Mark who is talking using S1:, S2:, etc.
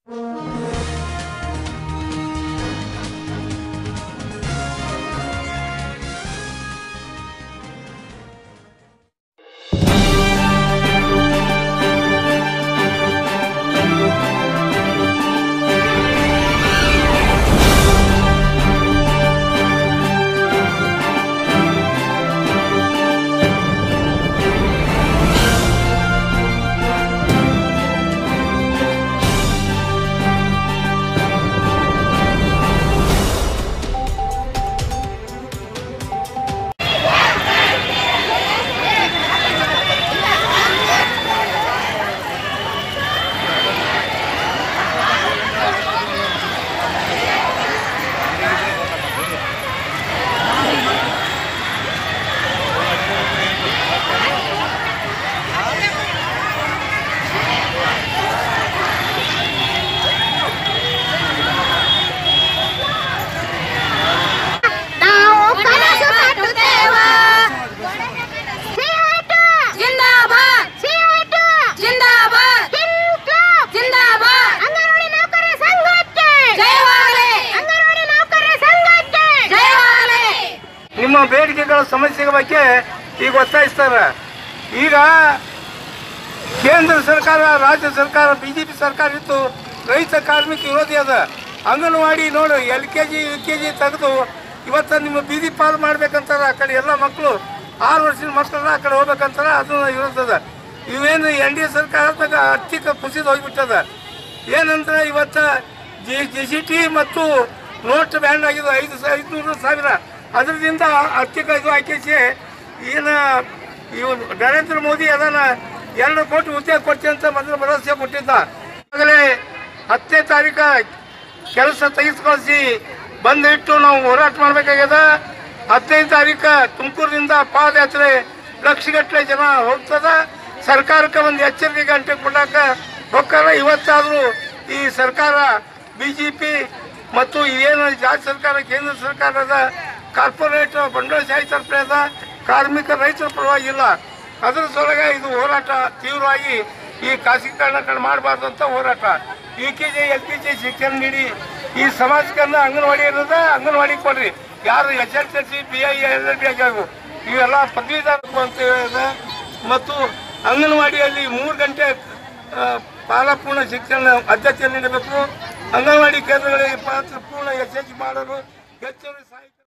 S1: ನಾವು ಕನಸು ಕಟ್ಟುತ್ತೇವ ಜಿಂದಾಬಾದ್ ಜಿಂದಾಬಾದ್ ಜಿಂದಾಬಾದ್ ಅಂಗನವಾಡಿ ನೌಕರರ ಸಂಘಕ್ಕೆ ಜಯವಾಗಲಿ ಅಂಗನವಾಡಿ ನೌಕರರ ಸಂಘಕ್ಕೆ ಜಯವಾಗಲಿ
S2: ನಿಮ್ಮ ಬೇಡಿಕೆಗಳ ಸಮಸ್ಯೆಗಳ ಬಗ್ಗೆ ಈಗ ಒತ್ತಾಯಿಸ್ತಾರೆ ಈಗ ಕೇಂದ್ರ ಸರ್ಕಾರ ರಾಜ್ಯ ಸರ್ಕಾರ ಬಿಜೆಪಿ ಸರ್ಕಾರ ಇತ್ತು ರೈತ ಕಾರ್ಮಿಕ ವಿರೋಧಿ ಅದ ಅಂಗನವಾಡಿ ನೋಡು L K G U K G ತೆಗೆದು ಇವತ್ತು ನಿಮ್ಮ ಬೀದಿ ಪಾಲು ಮಾಡ್ಬೇಕಂತಾರ ಆ ಕಡೆ ಎಲ್ಲ ಮಕ್ಕಳು ಆರು ವರ್ಷದ ಮಕ್ಕಳನ್ನ ಆ ಕಡೆ ಹೋಗ್ಬೇಕಂತಾರ ಅದನ್ನ ಇರೋದದ ಇವೇನು ಎನ್ ಡಿ ಎ ಸರ್ಕಾರದಾಗ ಆರ್ಥಿಕ ಕುಸಿದು ಹೋಗ್ಬಿಟ್ಟದ ಏನಂದ್ರೆ ಇವತ್ತು ಜಿ ಜಿ ಸಿ ಟಿ ಮತ್ತು ನೋಟ್ ಬ್ಯಾಂಡ್ ಆಗಿದ್ದು ಐದು ಸ- ಐದುನೂರು ಸಾವಿರ ಅದರಿಂದ ಆರ್ಥಿಕ ಇದು ಹಾಕಿಸಿ ಏನು ಇವ್ ನರೇಂದ್ರ ಮೋದಿ ಅದನ್ನ ಎರಡು ಕೋಟಿ ಉದ್ಯೋಗ ಕೊಡ್ತೀನಿ ಅಂತ ಮೊದಲು ಭರವಸೆ ಕೊಟ್ಟಿದ್ದ ಆಗಲೇ ಹತ್ತನೇ ತಾರೀಕ ಕೆಲಸ ತೆಗೆಸ್ಕೊಳಿಸಿ ಬಂದಿಟ್ಟು ನಾವು ಹೋರಾಟ ಮಾಡಬೇಕಾಗ್ಯದ ಹದಿನೈದು ತಾರೀಕು ತುಮಕೂರಿನಿಂದ ಪಾದಯಾತ್ರೆ ಲಕ್ಷಗಟ್ಟಲೆ ಜನ ಹೋಗ್ತದ ಸರ್ಕಾರಕ್ಕೆ ಒಂದು ಎಚ್ಚರಿಕೆ ಗಂಟೆ ಕೊಡಾಕ ಹೋಗ್ತಾರ ಇವತ್ತಾದರೂ ಈ ಸರ್ಕಾರ ಬಿ ಜೆ ಪಿ ಮತ್ತು ಏನು ರಾಜ್ಯ ಸರ್ಕಾರ ಕೇಂದ್ರ ಸರ್ಕಾರದ ಕಾರ್ಪೊರೇಟ್ ಬಂಡವಾಳಶಾಹಿ ತರಫೇ ಅದ ಕಾರ್ಮಿಕ ರೈತರ ಪರವಾಗಿಲ್ಲ ಅದರ ಸಲುವಾಗಿ ಇದು ಹೋರಾಟ ತೀವ್ರವಾಗಿ ಈ ಖಾಸಗೀಕರಣ ಮಾಡಬಾರ್ದು ಅಂತ ಹೋರಾಟ U K G L K G ಶಿಕ್ಷಣ ನೀಡಿ ಈ ಸಮಾಜಕರಣ ಅಂಗನವಾಡಿ ಇರೋದ ಅಂಗನವಾಡಿ ಕೊಡ್ರಿ ಯಾರು S L L C B I L L B ಆಗ್ಯಾವು ಇವೆಲ್ಲ ಪದವೀಧರ ಅಂತ ಹೇಳಿದ ಮತ್ತು ಅಂಗನವಾಡಿಯಲ್ಲಿ ಮೂರು ಗಂಟೆ ಆ, ಪಾಲಪೂರ್ಣ ಶಿಕ್ಷಣ ಅಧ್ಯಕ್ಷ ನೀಡಬೇಕು ಅಂಗನವಾಡಿ ಕೇಂದ್ರಗಳಿಗೆ ಪಾತ್ರ ಪೂರ್ಣ ಯಶಸ್ವಿ ಮಾಡಲು ಹೆಚ್ಚುವರಿ ಸಾಹಿತ್ಯ